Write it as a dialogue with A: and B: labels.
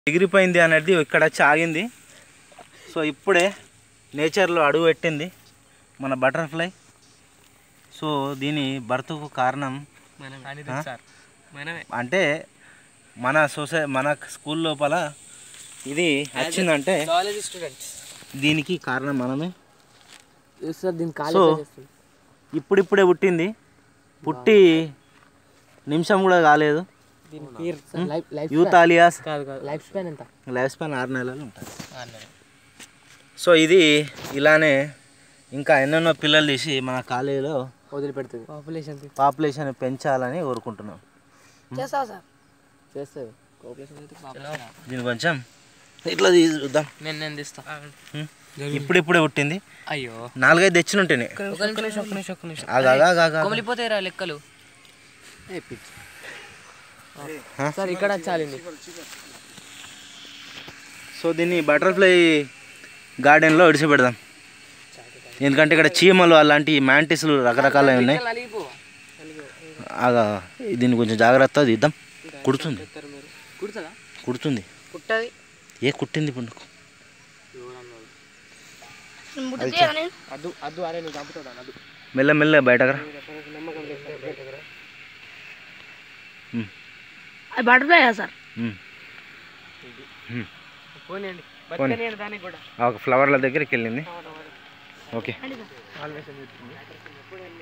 A: ఎగిరిపోయింది అనేది ఇక్కడ వచ్చి ఆగింది సో ఇప్పుడే నేచర్లో అడుగు పెట్టింది మన బటర్ఫ్లై సో దీని బర్త్కు కారణం
B: మనమే
A: ఆ?
B: సార్ మనమే
A: అంటే మన సొసై మన స్కూల్ లోపల ఇది వచ్చిందంటే
B: కాలేజ్ స్టూడెంట్స్
A: దీనికి కారణం మనమే
B: సార్ దీని
A: సో ఇప్పుడిప్పుడే పుట్టింది పుట్టి నిమిషం కూడా కాలేదు
B: దీని పేరు లైఫ్ లైఫ్
A: యూత్ ఆలియాస్
B: కాదు కాదు లైఫ్ స్పాన్ ఎంత
A: లైఫ్ స్పాన్ ఆరు నెలలు ఉంటుంది సో ఇది ఇలానే ఇంకా ఎన్నెన్నో పిల్లలు తీసి మన కాలేజీలో
B: వదిలిపెడుతుంది పాపులేషన్
A: పాపులేషన్ పెంచాలని కోరుకుంటున్నాం
B: చేస్తావు సార్ చేస్తుంది పాపులేషన్ అయితే పాపులేషన్
A: దీని కొంచెం ఇట్లా తీసి చూద్దాం
B: నేను నేను తీస్తా
A: హ్మ్. ఇప్పుడిప్పుడే పుట్టింది
B: అయ్యో
A: నాలుగైదు తెచ్చినుంటేనే
B: ఒక నిమిషం ఒక నిమిషం ఒక నిమిషం
A: ఆగాగా
B: కొమిలిపోతాయి రా లెక్కలు సార్ ఇక్కడ చాలింది
A: సో దీన్ని బటర్ఫ్లై గార్డెన్లో విడిచిపెడదాం ఎందుకంటే ఇక్కడ చీమలు అలాంటి మ్యాంటిస్లు రకరకాలవి ఉన్నాయి ఆగా దీన్ని కొంచెం జాగ్రత్త తీద్దాం కుడుతుంది
B: కుడుతుందా
A: కుడుతుంది
B: కుట్టది
A: ఏ కుట్టింది ఇప్పుడు నీకు?
B: అద్దు అద్దు అరే నువ్వు చంపుతాడు అద్దు
A: మెల్ల మెల్ల బయటకు రా ఉమ్,
C: అది బటర్ఫ్లై సార్
A: ఉమ్. ఉమ్.
B: పోనీయండి
A: పోనీ.
B: బతకనియండి దానికి కూడా
A: ఆ ఒక ఫ్లవర్ల దగ్గరికి వెళ్ళింది ఓకే
B: ఆల్వేషన్